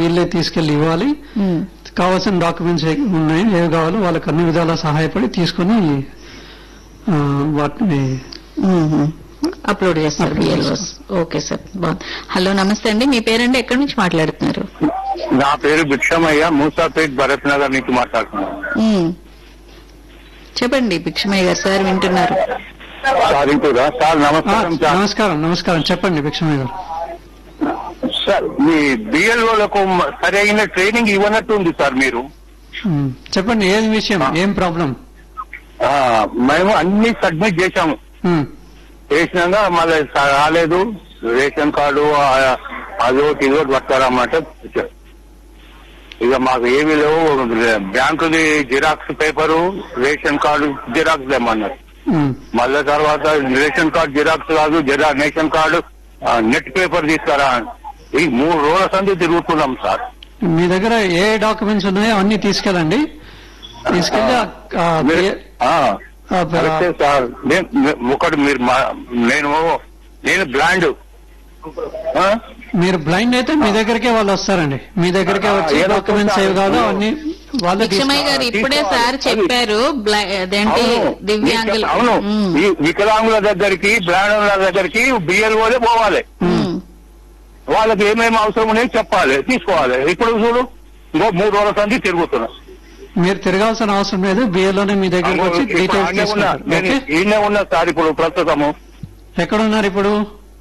వీళ్ళే తీసుకెళ్లి ఇవ్వాలి ఉమ్. కావాల్సిన డాక్యుమెంట్స్ ఏ ఉన్నాయి ఏవి కావాలో వాళ్ళకి అన్ని విధాలా సహాయపడి తీసుకొని ఆ, వాటిని మ్మ్. అప్లోడ్ చేస్తారు అప్లోడ్ బిఎల్ఓస్ ఓకే సార్ బాగుంది హలో నమస్తే అండి మీ పేరండి ఎక్కడి నుంచి మాట్లాడుతున్నారు నా పేరు భిక్షమయ్య మూసాపేట్ భరత్ నగర్ నుంచి మాట్లాడుతున్నాను మ్మ్. చెప్పండి భిక్షమయ్య గారు సార్ వింటున్నారు సార్ ఇంకోరా సార్ ఆ, నమస్కారం సార్ నమస్కారం నమస్కారం చెప్పండి భిక్షమయ్య గారు సార్ మీ బిఎల్ఓలకు సరైన ట్రైనింగ్ ఇవ్వనట్టుంది సార్ మీరు ఉమ్, చెప్పండి ఏది విషయం ఏం ప్రాబ్లం ఆ, మేము అన్ని సబ్మిట్ చేశాము ఉమ్, చేసినాక మళ్ళీ స- రాలేదు రేషన్ కార్డు ఆ, అదొకటి ఇదొకటి పట్టుకురామంటే ఇక మాకు ఏమీ లేవు బ్యాంకుది xerox paper ration card xerox లేమన్నారు ఉమ్, మళ్ళా తర్వాత రేషన్ కార్డు జిరాక్స్ కాదు జిరా రేషన్ కార్డు ఆ, నెట్ పేపర్ తీసుకురా ఈ మూడు రోజుల సంది తిరుగుతున్నాం సార్ మీ దగ్గర ఏ డాక్యుమెంట్స్ ఉన్నాయో అన్ని తీసుకెళ్ళండి తీసుకెళ్ళి ఆ- ఆ మీరు- పే- ఆ, ఆ, కరెక్టే సార్ నేను- నే- ఒకటి మీరు మా- నేను నేను బ్లాండ్ ఆ? మీరు బ్లైండ్ అయితే మీ దగ్గరికే వాళ్ళు వస్తారండి మీ దగ్గరికే ఆ, వచ్చి ఏదో డాక్యుమెంట్స్ ఏవి కావాలో అన్ని వాళ్ళే భిక్షమయ్య గారు తీసుకు- ఇప్పుడే తీసుకోవాలి. సార్ చెప్పారు బ్ల- అదేంటి అవును దివ్యాంగులు మీకు- అవును మ్మ్. ఈ వికలాంగుల దగ్గరికి బ్లాండుల దగ్గరికి బిఎల్ఓలే పోవాలి మ్మ్. వాళ్ళకి ఏమేమి అవసరం ఉన్నాయో చెప్పాలి తీసుకోవాలి ఇప్పుడు చూడు ఇంకో మూడు రోజుల సంది తిరుగుతున్నా మీరు తిరగాల్సిన అవసరం లేదు బిఏలోనే మీ దగ్గరికి వచ్చి ఇప్పుడు డీటెయిల్స్ ఆడనే ఉన్నా తీసుకుంటారు నేను ఓకే ఈయనే ఉన్నా సార్ ఇప్పుడు ప్రస్తుతము ఎక్కడ ఉన్నారు ఇప్పుడు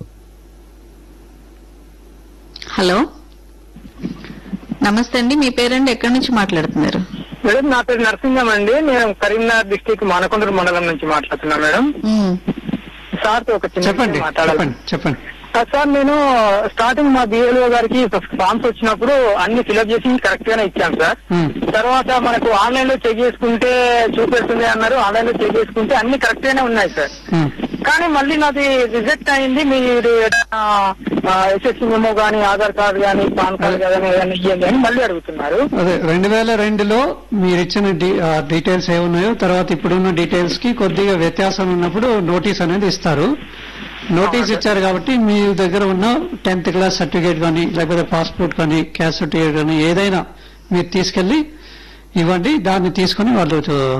హలో నమస్తే అండి మీ పేరండి ఎక్కడి నుంచి మాట్లాడుతున్నారు మేడం నా పేరు నరసింహం అండి నేను కరీంనగర్ డిస్టిక్ మానకొండూరు మండలం నుంచి మాట్లాడుతున్నా మేడం మ్మ్. సార్ తో ఒక చిన్న చెప్పండి విషయం మాట్లాడాలి చెప్పండి చెప్పండి ఆ, సార్ నేను స్టార్టింగ్ మా బిఎల్ఓ గారికి ఫామ్స్ వచ్చినప్పుడు అన్ని ఫిలప్ చేసి కరెక్ట్ గానే ఇచ్చాను సార్ ఉమ్, తర్వాత మనకు ఆన్లైన్ లో చెక్ చేసుకుంటే చూపెడుతుంది అన్నారు ఆన్లైన్ లో చెక్ చేసుకుంటే అన్ని కరెక్ట్ గానే ఉన్నాయి సార్ ఉమ్. కానీ మళ్ళీ నాది రిజెక్ట్ అయింది మీరు ఎస్ఎస్సి మెమో గానీ ఆధార్ కార్డు గానీ పాన్ కార్డు కానీ ఏదైనా ఇవ్వండి అని మళ్ళీ అడుగుతున్నారు అదే రెండు వేల రెండులో మీరు ఇచ్చిన డీ- ఆ డీటెయిల్స్ ఏమున్నాయో తర్వాత ఇప్పుడున్న డీటెయిల్స్ కి కొద్దిగా వ్యత్యాసం ఉన్నప్పుడు నోటీస్ అనేది ఇస్తారు నోటీస్ ఇచ్చారు కాబట్టి మీ దగ్గర ఉన్న టెన్త్ క్లాస్ సర్టిఫికేట్ కానీ లేకపోతే పాస్పోర్ట్ కానీ క్యాస్ట్ సర్టిఫికేట్ కానీ ఏదైనా మీరు తీసుకెళ్లి ఇవ్వండి దాన్ని తీసుకుని వాళ్ళు చూ-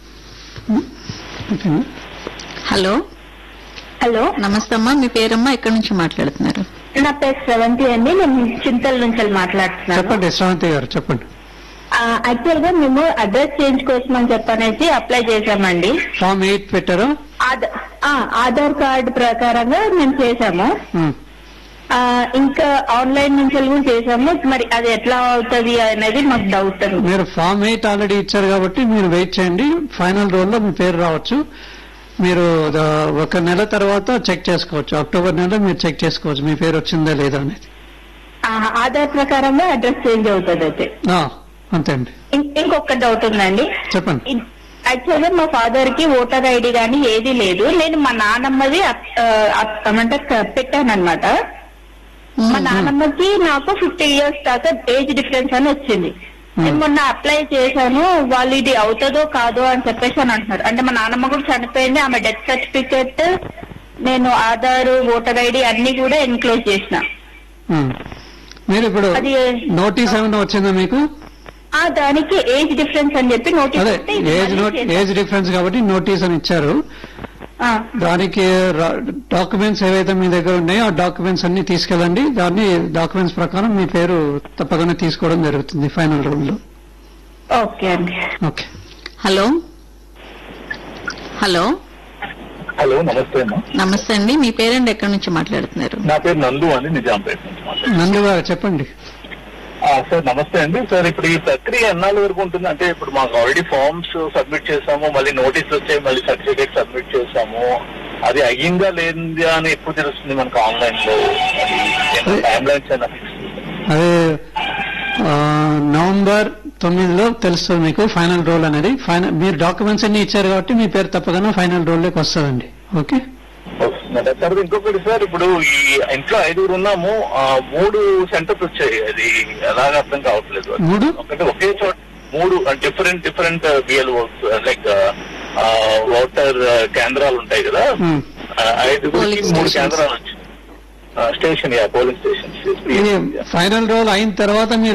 ఓకేనా? హలో హలో నమస్తే అమ్మా మీ పేరమ్మా ఎక్కడి నుంచి మాట్లాడుతున్నారు నా పేరు శ్రవంతి అండి నేను చింతల నుంచి మాట్లాడుతున్నాను చెప్పండి శ్రవంతి గారు చెప్పండి యాక్చువల్ గా మేము అడ్రస్ చేంజ్ కోసం అని చెప్పనేసి అప్లై చేశామండి ఫామ్ ఎయిట్ పెట్టారు ఆధ- ఆ, ఆధార్ కార్డు ప్రకారంగా మేము చేశాము ఉమ్. ఆ, ఇంకా ఆన్లైన్ నుంచి కూడా చేశాము మరి అది ఎట్లా అవుతుంది అనేది మాకు డౌట్ అండి మీరు ఫామ్ ఎయిట్ ఆల్రెడీ ఇచ్చారు కాబట్టి మీరు వెయిట్ చేయండి ఫైనల్ రోల్ లో మీ పేరు రావచ్చు మీరు ద- ఒక నెల తర్వాత చెక్ చేసుకోవచ్చు అక్టోబర్ నెల మీరు చెక్ చేసుకోవచ్చు మీ పేరు వచ్చిందా లేదా అనేది ఆ, ఆధార్ ప్రకారంగా అడ్రస్ చేంజ్ అవుతుంది అయితే ఆ, అంతే అండి ఇం- ఇంకొక డౌట్ ఉందండి చెప్పండి యాక్చువల్ గా మా ఫాదర్ కి ఓటర్ ఐడి గానీ ఏది లేదు నేను మా నానమ్మది అప్- ఆ, అప్- ఏమంటారు పెట్టాను అనమాట మా నానమ్మకి నాకు ఫిఫ్టీ ఇయర్స్ దాకా ఏజ్ డిఫరెన్స్ అని వచ్చింది నేను మొన్న అప్లై చేశాను వాళ్ళు ఇది అవుతుందో కాదో అని చెప్పేసి అని అంటున్నారు అంటే మా నానమ్మ కూడా చనిపోయింది ఆమె డెత్ సర్టిఫికేట్ నేను ఆధార్ ఓటర్ ఐడి అన్ని కూడా ఎన్క్లోజ్ చేసిన ఉమ్. మీరు ఇప్పుడు అది నోటీస్ ఏమైనా వచ్చిందా మీకు ఆ దానికి ఏజ్ డిఫరెన్స్ అని చెప్పి నోటీస్ అదే వస్తే ఇది ఏజ్ మళ్ళీ నోట్ చేశాను. ఏజ్ డిఫరెన్స్ కాబట్టి నోటీస్ అని ఇచ్చారు ఆ, దానికి డాక్యుమెంట్స్ ఏవైతే మీ దగ్గర ఉన్నాయో ఆ డాక్యుమెంట్స్ అన్ని తీసుకెళ్ళండి దాన్ని డాక్యుమెంట్స్ ప్రకారం మీ పేరు తప్పకుండా తీసుకోవడం జరుగుతుంది ఫైనల్ రూమ్ లో ఓకే అండి ఓకే హలో హలో హలో నమస్తే అమ్మా నమస్తే అండి మీ పేరండి ఎక్కడి నుంచి మాట్లాడుతున్నారు నా పేరు నందు అండి నిజాంపేట నుంచి మాట్లాడుతున్నాను. నందు గారు చెప్పండి ఆ, సార్ నమస్తే అండి సార్ ఇప్పుడు ఈ ప్రక్రియ ఎన్నాళ్ళ వరకు ఉంటుంది అంటే ఇప్పుడు మాకు ఆల్రెడీ ఫార్మ్స్ సబ్మిట్ చేసాము మళ్ళీ నోటీస్ వచ్చాయి మళ్ళీ సర్టిఫికేట్ సబ్మిట్ చేసాము అది అయ్యిందా లేదా అని ఎప్పుడు తెలుస్తుంది మనకు ఆన్లైన్ లో టైం లైన్స్ అయినా fix చేస్తారా? అదే ఆ, నవంబర్ తొమ్మిదిలో తెలుస్తుంది మీకు ఫైనల్ రోల్ అనేది ఫైనల్ మీరు డాక్యుమెంట్స్ అన్ని ఇచ్చారు కాబట్టి మీ పేరు తప్పకుండా ఫైనల్ రోల్ లోకి వస్తుందండి ఓకే వస్తుందండి తర్వాత ఇంకొకటి సార్ ఇప్పుడు ఈ ఇంట్లో ఐదుగురు ఉన్నాము ఆ, మూడు సెంటర్స్ వచ్చాయి అది ఎలాగ అర్థం కావట్లేదు మూడు? ఒకటి ఒకే చోట మూడు different different BL works like voter కేంద్రాలు ఉంటాయి కదా Hmm. ఆ, ఐదుగురికి Polling మూడు stations. కేంద్రాలు వచ్చాయి స్టేషన్ యా పోలింగ్ స్టేషన్స్ ఇది ఫైనల్ రోల్ అయిన తర్వాత మీరు